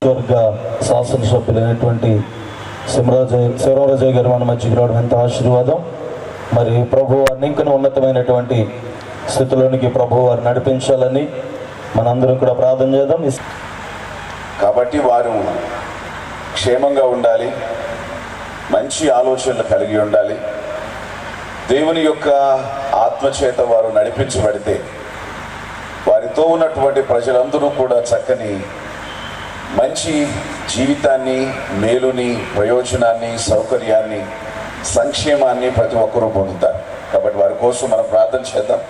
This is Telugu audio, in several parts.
వర్గ శాసనసభ్యులైనటువంటి శివరాజయ్ శివరాజయ్య గారు మన మధ్యకి రావడం ఎంత ఆశీర్వాదం మరి ప్రభు వారిని ఇంకా ఉన్నతమైనటువంటి స్థితిలోనికి ప్రభు వారు నడిపించాలని మనందరం కూడా ప్రార్థన చేద్దాం ఈ కాబట్టి వారు క్షేమంగా ఉండాలి మంచి ఆలోచనలు కలిగి ఉండాలి దేవుని యొక్క ఆత్మచేత వారు నడిపించబడితే వారితో ఉన్నటువంటి ప్రజలందరూ కూడా చక్కని మంచి జీవితాన్ని మేలుని ప్రయోజనాన్ని సౌకర్యాన్ని సంక్షేమాన్ని ప్రతి ఒక్కరూ పొందుతారు కాబట్టి వారి కోసం మనం ప్రార్థన చేద్దాం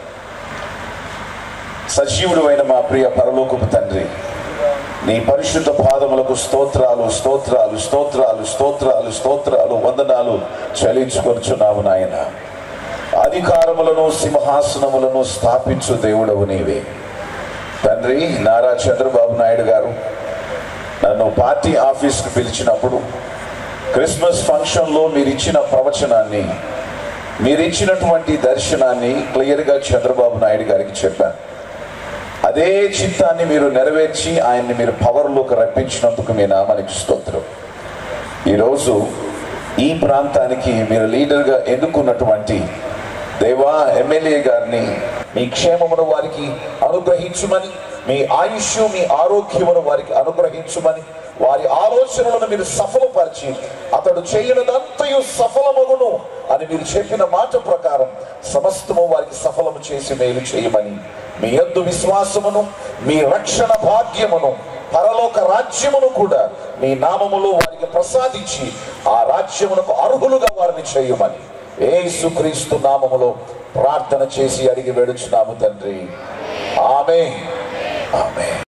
సజీవుడు అయిన మా ప్రియ పరలోకపు తండ్రి నీ పరిశుద్ధ పాదములకు స్తోత్రాలు స్తోత్రాలు స్తోత్రాలు స్తోత్రాలు స్తోత్రాలు వందనాలు చెల్లించుకొనుచున్నాము నాయన అధికారములను సింహాసనములను స్థాపించు దేవుడవు నీవే తండ్రి నారా చంద్రబాబు నాయుడు గారు నన్ను పార్టీ ఆఫీస్కి పిలిచినప్పుడు క్రిస్మస్ ఫంక్షన్లో మీరు ఇచ్చిన ప్రవచనాన్ని మీరు ఇచ్చినటువంటి దర్శనాన్ని క్లియర్గా చంద్రబాబు నాయుడు గారికి చెప్పాను అదే చిత్తాన్ని మీరు నెరవేర్చి ఆయన్ని మీరు పవర్లోకి రప్పించినందుకు మీ నామానికి స్తోత్రం ఈరోజు ఈ ప్రాంతానికి మీరు లీడర్గా ఎన్నుకున్నటువంటి దేవా ఎమ్మెల్యే గారిని మీ క్షేమమును వారికి అనుగ్రహించుమని మీ ఆయుష్ మీ ఆరోగ్యమును వారికి అనుగ్రహించుమని వారి ఆలోచనలను మీరు సఫలపరిచి అతడు చేయనదంతయు సఫలమగును అని మీరు చెప్పిన మాట ప్రకారం సమస్తము వారికి సఫలము చేసి మేలు చేయమని మీ యొద్దు విశ్వాసమును మీ రక్షణ భాగ్యమును పరలోక రాజ్యమును కూడా మీ నామములో వారికి ప్రసాదించి ఆ రాజ్యమునకు అర్హులుగా వారిని చేయమని ఏసుక్రీస్తు నామములో ప్రార్థన చేసి అడిగి వేడుచున్నాము తండ్రి ఆమె ఆమె